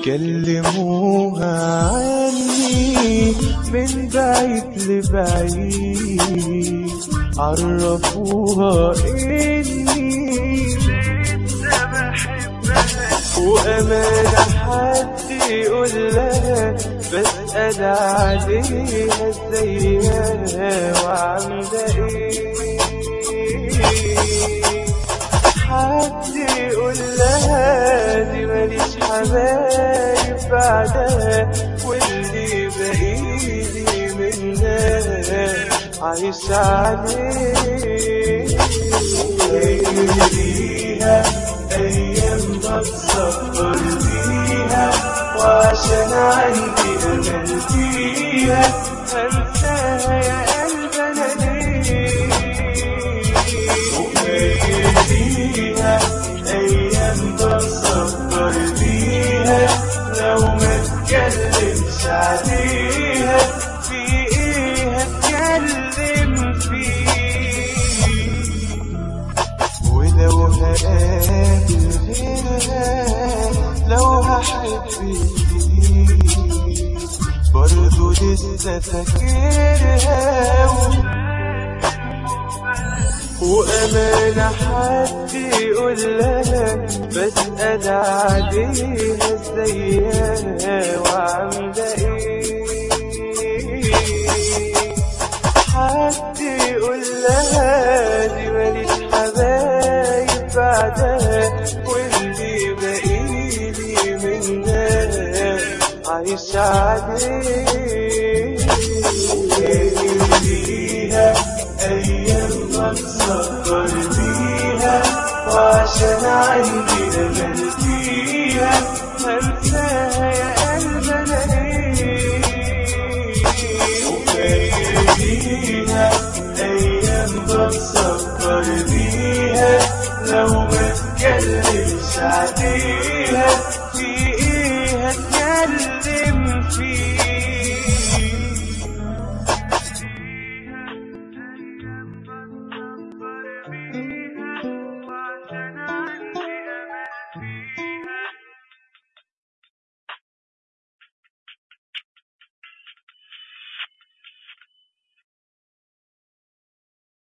كلموها عني من بعيد لبعيد عرفوها اني لسه بحبها وامانة حد يقول لها بسأل عليها ازيها وعاملة ايه حد يقول لها دي ماليش حبايب بعدها واللي بقيلي منها عايش عليه ليها ايام بتصبر بيها وعشان عندي امل فيها هنساها يا قلب انا ليه فيها ايام بصبر بيها لو ما اتكلمش عليها في ايه هتكلم فيه ولو هقابل غيرها لو هحب جديد برضه لسه فاكرها وأمانة حد يقول لها بسأل عليها ازيها وعاملة ايه حد يقول لها دي ماليش حبايب بعدها واللي بقيلي منها عايش عليه فيها أيام بتصبر بيها وعشان عندي أمل فيها هنساها يا قلب أنا ليه فيها أيام بتصبر بيها لو ما اتكلمش عليها في إيه هتكلم فيه